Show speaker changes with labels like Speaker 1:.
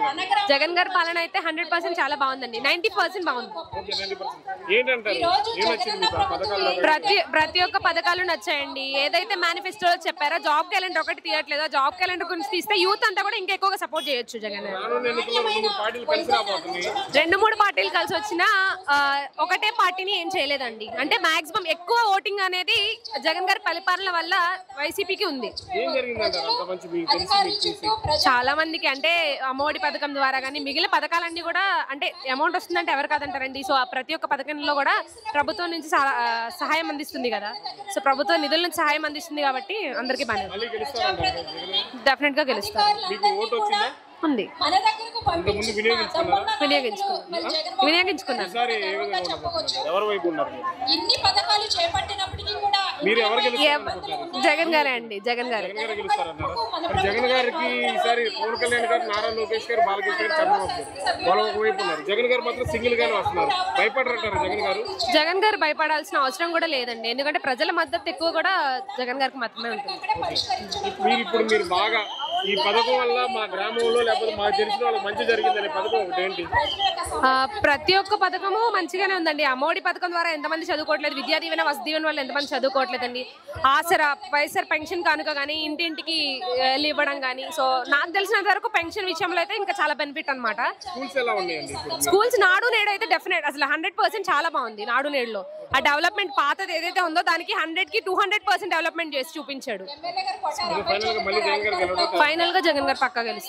Speaker 1: జగన్ గారి పాలన అయితే హండ్రెడ్ పర్సెంట్ చాలా బాగుందండి నైన్టీ పర్సెంట్ బాగుంది
Speaker 2: ఓకే నైన్టీ పర్సెంట్ ఏంటంటారు ఏం నచ్చింది మీకు ఆ పథకాల్లో
Speaker 1: ప్రతి ప్రతి ఒక్క పథకాలు నచ్చాయండి ఏదైతే మేనిఫెస్టోలో చెప్పారో జాబ్ క్యాలెండర్ ఒకటి తీయట్లేదో జాబ్ క్యాలెండర్ గురించి తీస్తే యూత్ అంతా కూడా ఇంకా ఎక్కువగా సపోర్ట్ చేయొచ్చు జగన్ గారిని.
Speaker 2: రానున్న ఎన్నికల్లో రెండు మూడు పార్టీలు కలిసి రాబోతుంది
Speaker 1: రెండు మూడు పార్టీలు కలిసి వచ్చినా ఆ, ఒకటే పార్టీని ఏం చేయలేదండి అంటే మాక్సిమం ఎక్కువ ఓటింగ్ అనేది జగన్ గారి పరిపాలన వల్ల వైసీపీకి ఉంది
Speaker 2: ఏం జరిగిందంటారు అంత మంచి మీకు తెలిసి మీకు చూసి
Speaker 1: చాలా మందికి అంటే అమ్మఒడి పథకం ద్వారా కానీ మిగిలిన పథకాలన్నీ కూడా అంటే అమౌంట్ వస్తుందంటే ఎవరు కాదంటారండి సో ఆ ప్రతి ఒక్క పథకంలో కూడా ప్రభుత్వం నుంచి సహా- ఆ, సహాయం అందిస్తుంది కదా సో ప్రభుత్వం నిధుల నుంచి సహాయం అందిస్తుంది కాబట్టి అందరికీ బాగా
Speaker 2: మళ్ళీ గెలుస్తారంటారు జగన్
Speaker 1: డెఫినెట్ గా గెలుస్తారు
Speaker 2: మీకు ఓటు వచ్చిందా
Speaker 1: ఉంది
Speaker 3: మన దగ్గరకు
Speaker 2: ఇంతకుముందు వినియోగించుకున్నారా
Speaker 1: వినియోగించుకున్నారు వినియోగించుకున్నారు
Speaker 2: ఈసారి ఏ విధంగా ఉండబోతున్నారు ఎవరి వైపు ఉన్నారు మీరు?
Speaker 3: ఇన్ని పథకాలు చేపట్టినప్పటికీ కూడా
Speaker 2: మీరు ఎవరు
Speaker 1: ఏ-
Speaker 2: గెలుస్తారనుకుంటున్నారు
Speaker 1: జగన్ గారే అండి జగన్ గారే
Speaker 2: జగన్ గారు గెలుస్తారన్నారు మరి జగన్ గారికి ఈసారి పవన్ కళ్యాణ్ గారు నారా లోకేష్ గారు బాలకృష్ణ గారు చంద్రబాబు గారు వాళ్ళు ఒకవైపు ఉన్నారు జగన్ గారు మాత్రం సింగిల్ గానే వస్తున్నారు భయపడరంటారు జగన్ గారు
Speaker 1: జగన్ గారు భయపడాల్సిన అవసరం కూడా లేదండి ఎందుకంటే ప్రజల మద్దతు ఎక్కువ కూడా జగన్ గారికి మాత్రమే ఉంటుంది
Speaker 2: మీరు ఇప్పుడు మీరు బాగా ఈ పథకం వల్ల మా గ్రామంలో లేకపోతే మాకు తెలిసిన వాళ్ళకి మంచి జరిగిందనే పథకం ఒకటి ఏంటి
Speaker 1: ఆ, ప్రతి ఒక్క పథకము మంచిగానే ఉందండి అమ్మఒడి పథకం ద్వారా ఎంతమంది చదువుకోవట్లేదు విద్యా దీవెన వసతి దీవెన వల్ల ఎంతమంది చదువుకోవట్లేదండి ఆసరా వైఎస్ఆర్ పెన్షన్ కానుక కానీ ఇంటింటికి వెళ్ళి ఇవ్వడం కానీ సో నాకు తెలిసినంత వరకు పెన్షన్ విషయంలో అయితే ఇంకా చాలా బెనిఫిట్ అన్నమాట
Speaker 2: స్కూల్స్ ఎలా ఉన్నాయండి ఇప్పుడు
Speaker 1: స్కూల్స్ నాడు నేడు అయితే డెఫినెట్ అసలు హండ్రెడ్ పర్సెంట్ చాలా బాగుంది నాడు నేడులో ఆ డెవలప్మెంట్ పాతది ఏదైతే ఉందో దానికి హండ్రెడ్ కి టూ హండ్రెడ్ పర్సెంట్ డెవలప్మెంట్ చేసి చూపించాడు
Speaker 2: ఫైనల్ గా మళ్ళీ జగన్ గారు గెలవడం
Speaker 1: ఫైనల్ గా జగన్ గారు పక్కా గెలుస్తారు